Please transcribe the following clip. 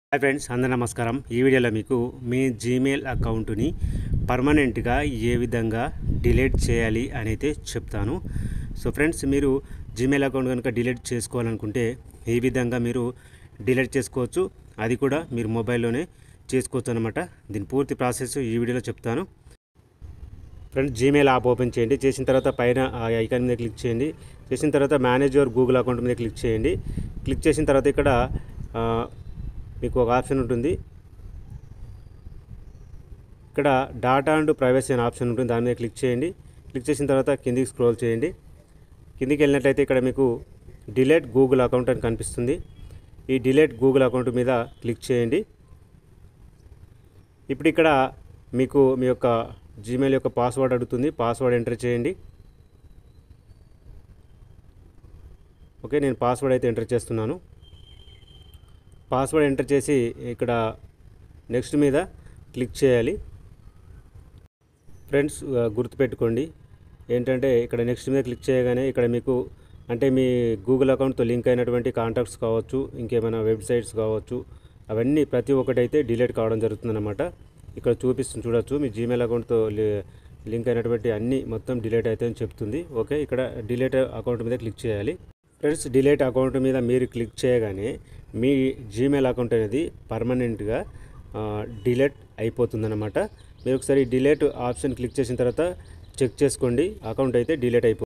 hi friends అందరి నమస్కారం ఈ వీడియోలో మీకు మీ జీమెయిల్ అకౌంట్ని పర్మనెంట్గా ఏ విధంగా డిలీట్ చేయాలి అని అయితే చెప్తాను సో ఫ్రెండ్స్ మీరు జీమెయిల్ అకౌంట్ కనుక డిలీట్ చేసుకోవాలనుకుంటే ఈ విధంగా మీరు డిలీట్ చేసుకోవచ్చు అది కూడా మీరు మొబైల్లోనే చేసుకోవచ్చు అనమాట దీని పూర్తి ప్రాసెస్ ఈ వీడియోలో చెప్తాను ఫ్రెండ్స్ జీమెయిల్ యాప్ ఓపెన్ చేయండి చేసిన తర్వాత పైన ఆ ఐకాన్ మీద క్లిక్ చేయండి చేసిన తర్వాత మేనేజ్ యువర్ గూగుల్ అకౌంట్ మీద క్లిక్ చేయండి క్లిక్ చేసిన తర్వాత ఇక్కడ ఆ, మీకు ఒక ఆప్షన్ ఉంటుంది ఇక్కడ డాటా అండ్ ప్రైవసీ అనే ఆప్షన్ ఉంటుంది దాని మీద క్లిక్ చేయండి క్లిక్ చేసిన తర్వాత కిందికి స్క్రోల్ చేయండి కిందికి వెళ్ళినట్లయితే ఇక్కడ మీకు డిలేట్ గూగుల్ అకౌంట్ అని కనిపిస్తుంది ఈ డిలేట్ గూగుల్ అకౌంట్ మీద క్లిక్ చేయండి ఇప్పుడు ఇక్కడ మీకు మీ యొక్క జీమెయిల్ యొక్క పాస్వర్డ్ అడుగుతుంది పాస్వర్డ్ ఎంటర్ చేయండి ఓకే నేను పాస్వర్డ్ అయితే ఎంటర్ చేస్తున్నాను పాస్వర్డ్ ఎంటర్ చేసి ఇక్కడ నెక్స్ట్ మీద క్లిక్ చేయాలి ఫ్రెండ్స్ ఆ, గుర్తుపెట్టుకోండి ఏంటంటే ఇక్కడ నెక్స్ట్ మీద క్లిక్ చేయగానే ఇక్కడ మీకు అంటే మీ గూగుల్ అకౌంట్తో లింక్ అయినటువంటి కాంటాక్ట్స్ కావచ్చు ఇంకేమైనా వెబ్సైట్స్ కావచ్చు అవన్నీ ప్రతి ఒక్కటి అయితే డిలీట్ కావడం జరుగుతుందన్నమాట ఇక్కడ చూపిస్తుంది చూడొచ్చు మీ జీమెయిల్ అకౌంట్తో లి- లింక్ అయినటువంటి అన్నీ మొత్తం డిలీట్ అయితే అని చెప్తుంది ఓకే ఇక్కడ డిలీట్ అకౌంట్ మీద క్లిక్ చేయాలి ఫ్రెండ్స్ డిలీట్ అకౌంట్ మీద మీరు క్లిక్ చేయగానే మీ జీమెయిల్ అకౌంట్ అనేది పర్మనెంట్గా డిలీట్ అయిపోతుందన్నమాట మీరు ఒకసారి డిలీట్ ఆప్షన్ క్లిక్ చేసిన తర్వాత చెక్ చేసుకోండి అకౌంట్ అయితే డిలీట్ అయిపో